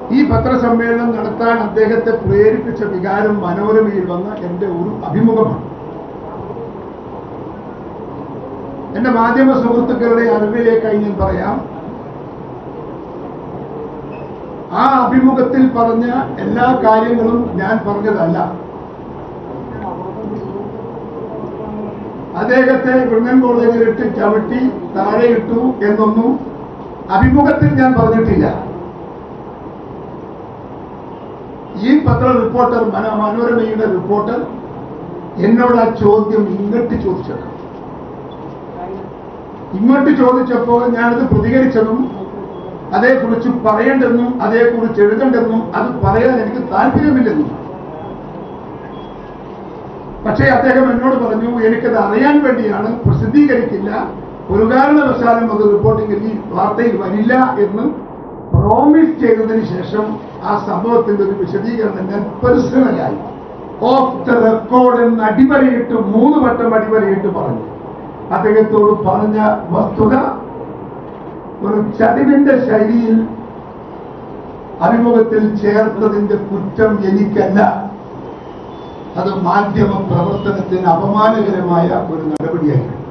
ഈ പത്രസമ്മേളനം നടത്താൻ അദ്ദേഹത്തെ പ്രേരിപ്പിച്ച വികാരം മനോരമയിൽ വന്ന എന്റെ ഒരു അഭിമുഖമാണ് എന്റെ മാധ്യമ സുഹൃത്തുക്കളുടെ അറിവിലേക്കായി ഞാൻ പറയാം ആ അഭിമുഖത്തിൽ പറഞ്ഞ എല്ലാ കാര്യങ്ങളും ഞാൻ പറഞ്ഞതല്ല അദ്ദേഹത്തെ ബ്രിണ്ണൻ കോളേജിലിട്ട് ചവിട്ടി താഴെയിട്ടു എന്നൊന്നും അഭിമുഖത്തിൽ ഞാൻ പറഞ്ഞിട്ടില്ല ഈ പത്ര റിപ്പോർട്ടർ മന മനോരമയുടെ റിപ്പോർട്ടർ എന്നോട് ആ ചോദ്യം ഇങ്ങോട്ട് ചോദിച്ചത് ഇങ്ങോട്ട് ചോദിച്ചപ്പോൾ ഞാനത് പ്രതികരിച്ചതും അതേക്കുറിച്ച് പറയേണ്ടെന്നും അതേക്കുറിച്ച് എഴുതണ്ടെന്നും അത് പറയാൻ എനിക്ക് താല്പര്യമില്ലെന്നും പക്ഷേ അദ്ദേഹം എന്നോട് പറഞ്ഞു എനിക്കത് അറിയാൻ വേണ്ടിയാണ് പ്രസിദ്ധീകരിക്കില്ല ഒരു കാരണവശാലും അത് റിപ്പോർട്ടിംഗിൽ ഈ വാർത്തയിൽ വരില്ല എന്ന് പ്രോമിസ് ചെയ്തതിന് ശേഷം ആ സംഭവത്തിന്റെ ഒരു വിശദീകരണം ഞാൻ പേഴ്സണലായി ഓഫ് ദ റെക്കോർഡ് എന്ന് അടിവരയിട്ട് മൂന്ന് വട്ടം അടിവരയിട്ട് പറഞ്ഞു അദ്ദേഹത്തോട് പറഞ്ഞ വസ്തുത ഒരു ചതിവിന്റെ ശൈലിയിൽ അഭിമുഖത്തിൽ ചേർത്തതിന്റെ കുറ്റം എനിക്കല്ല അത് മാധ്യമ പ്രവർത്തനത്തിന് അപമാനകരമായ ഒരു നടപടിയായിരുന്നു